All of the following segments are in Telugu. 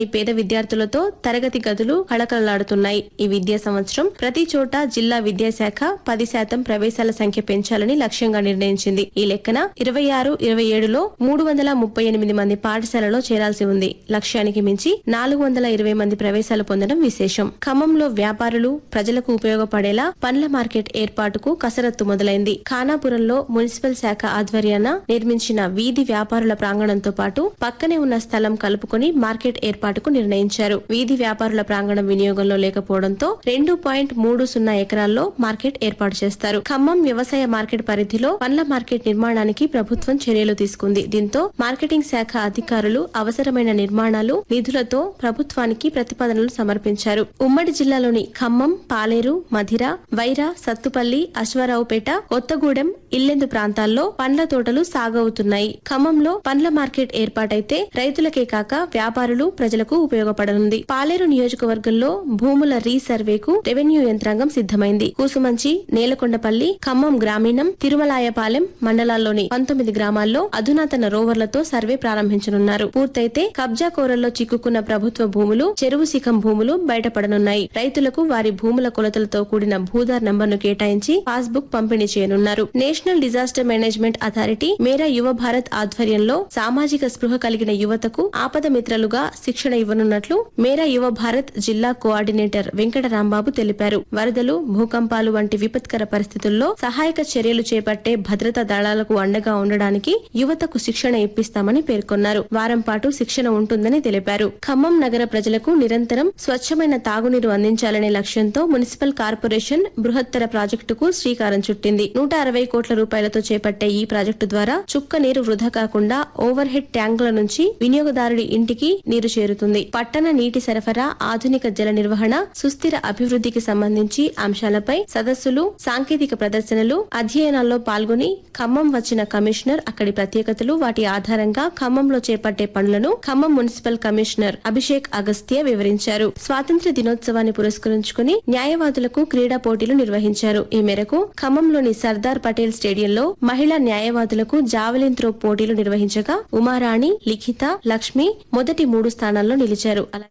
ఈ పేద విద్యార్థులతో తరగతి గదులు కళకళలాడుతున్నాయి ఈ విద్యా సంవత్సరం ప్రతి చోట జిల్లా విద్యాశాఖ పది శాతం ప్రవేశాల సంఖ్య పెంచాలని లక్ష్యంగా నిర్ణయించింది ఈ లెక్కన ఇరవై ఆరు ఇరవై ఏడులో మూడు వందల ముప్పై ఎనిమిది మంది పాఠశాలలో చేరాల్సి ఉంది లక్ష్యానికి మించి నాలుగు వందల ఇరవై మంది ప్రవేశాలు పొందడం విశేషం ఖమ్మంలో వ్యాపారులు ప్రజలకు ఉపయోగపడేలా పండ్ల మార్కెట్ ఏర్పాటుకు కసరత్తు మొదలైంది ఖానాపురంలో మున్సిపల్ శాఖ ఆధ్వర్యాన నిర్మించిన వీధి వ్యాపారుల ప్రాంగణంతో పాటు పక్కనే ఉన్న స్థలం కలుపుకొని మార్కెట్ ఏర్పాటుకు నిర్ణయించారు వీధి వ్యాపారుల ప్రాంగణం వినియోగంలో లేకపోవడంతో రెండు పాయింట్ మూడు సున్నా ఎకరాల్లో మార్కెట్ ఏర్పాటు చేస్తారు ఖమ్మం వ్యవసాయ మార్కెట్ పరిధిలో పండ్ల మార్కెట్ నిర్మాణానికి ప్రభుత్వం చర్యలు తీసుకుంది దీంతో మార్కెటింగ్ శాఖ అధికారులు అవసరమైన నిర్మాణాలు నిధులతో ప్రభుత్వానికి ప్రతిపాదనలు సమర్పించారు ఉమ్మడి జిల్లాలోని ఖమ్మం పాలేరు మధిర వైరా సత్తుపల్లి అశ్వారావుపేట కొత్తగూడెం ఇల్లెందు ప్రాంతాల్లో పండ్ల తోటలు సాగవుతున్నాయి ఖమ్మంలో పండ్ల మార్కెట్ ఏర్పాటైతే రైతులకే కాక వ్యాపారులు ప్రజలకు ఉపయోగపడనుంది పాలేరు నియోజకవర్గంలో భూముల రీసర్వేకు రెవెన్యూ యంత్రాంగం సిద్దమైంది కూసుమంచి నేలకొండపల్లి ఖమ్మం గ్రామీణం తిరుమలాయపాలెం మండలాల్లోని పంతొమ్మిది గ్రామాల్లో అధునాతన రోవర్లతో సర్వే ప్రారంభించనున్నారు పూర్తయితే కబ్జా కోరల్లో చిక్కుకున్న ప్రభుత్వ భూములు చెరువు శిఖం భూములు బయటపడనున్నాయి రైతులకు వారి భూముల కొలతలతో కూడిన భూదార్ నంబర్ను కేటాయించి పాస్బుక్ పంపిణీ చేయనున్నారు నేషనల్ డిజాస్టర్ మేనేజ్మెంట్ అథారిటీ మేరా యువ భారత్ ఆధ్వర్యంలో సామాజిక స్పృహ కలిగిన యువతకు ఆపద మిత్రలుగా శిక్షణ ఇవ్వనున్నట్లు మేరా యువ భారత్ జిల్లా కోఆర్డినేటర్ వెంకట రాంబాబు తెలిపారు వరదలు భూకంపాలు వంటి విపత్కర పరిస్థితుల్లో సహాయక చర్యలు చేపట్టే భద్రతా దళాలకు అండగా ఉండడానికి యువతకు శిక్షణ ఇప్పిస్తామని పేర్కొన్నారు వారం పాటు శిక్షణ ఉంటుందని తెలిపారు ఖమ్మం నగర ప్రజలకు నిరంతరం స్వచ్ఛమైన తాగునీరు అందించాలనే లక్ష్యంతో మున్సిపల్ కార్పొరేషన్ బృహత్తర ప్రాజెక్టుకు శ్రీకారం చుట్టింది నూట అరవై కోట్ల రూపాయలతో చేపట్టే ఈ ప్రాజెక్టు ద్వారా చుక్క నీరు వృధా కాకుండా ఓవర్ హెడ్ ట్యాంకుల నుంచి వినియోగదారుడి ఇంటికి నీరు చేరుతుంది పట్టణ నీటి సరఫరా ఆధునిక జల నిర్వహణ సుస్థిర అభివృద్ధికి సంబంధించి అంశాలపై సదస్సులు సాంకేతిక ప్రదర్శనలు అధ్యయనాల్లో పాల్గొని ఖమ్మం వచ్చిన కమిషనర్ అక్కడి ప్రత్యేకతలు వాటి ఆధారంగా ఖమ్మంలో చేపట్టే పనులను ఖమ్మం మున్సిపల్ కమిషనర్ అభిషేక్ అగస్త్య వివరించారు స్వాతంత్ర్య దినోత్సవాన్ని పురస్కరించుకుని న్యాయవాదులకు క్రీడా పోటీలు నిర్వహించారు ఈ మేరకు ఖమ్మంలోని సర్దార్ పటేల్ స్టేడియంలో మహిళా న్యాయవాదులకు జావెలిన్ త్రో పోటీలు నిర్వహించగా ఉమారాణి లిఖిత లక్ష్మి మొదటి మూడు స్థానాల్లో నిలిచారు అలా-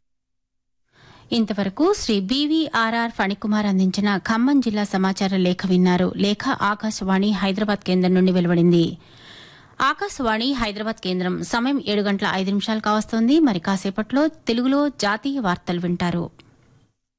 ఇంతవరకు శ్రీ బీవీఆర్ఆర్ ఫణికుమార్ అందించిన ఖమ్మం జిల్లా సమాచార లేఖ విన్నారు లేఖ ఆకాశవాణి హైదరాబాద్ కేంద్రం నుండి వెలువడింది ఆకాశవాణి హైదరాబాద్ కేంద్రం సమయం ఏడు గంటల ఐదు నిమిషాలు కావస్తోంది మరి కాసేపట్లో తెలుగులో జాతీయ వార్తలు వింటారు